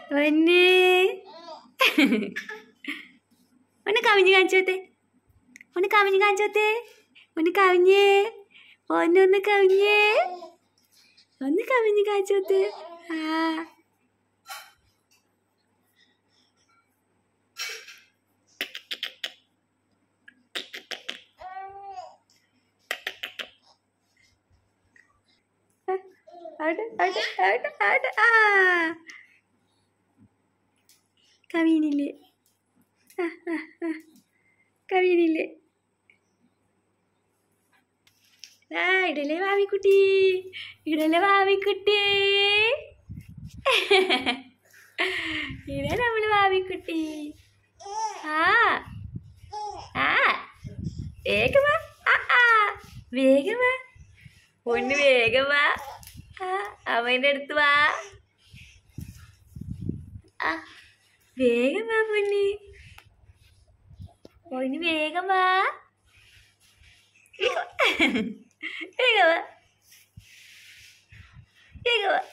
ഒന്ന് ഒന്ന് കവിഞ്ഞ് കാണിച്ചോത്തെ ഒന്ന് കവിഞ്ഞ് കാണിച്ചോത്തെ ഒന്ന് കവിഞ്ഞേ ഒന്നൊന്ന് കവിഞ്ഞേ ഒന്ന് കവിഞ്ഞ് കാണിച്ചോത്തെ ആ അവിടെ അവിടെ അവിടെ അവിടെ ആ കവിയനില്ലേ ആ ആ ആ കവിയനില്ലേ ആ ഇടല്ലേ വാവിക്കുട്ടി ഇടല്ലേ വാവിക്കുട്ടി ഇട നമ്മള് വാവിക്കുട്ടി ആ ആ വേഗം വാ ആ ആ വേഗം വാ ഒന്ന് വേഗം വാ ആ അവൻ്റെ അടുത്ത് വാ ആ വേഗം വാ പൊന്നി പൊന്നി വേഗം വാ വേഗം വാ. വേഗം വാ വേഗം വാ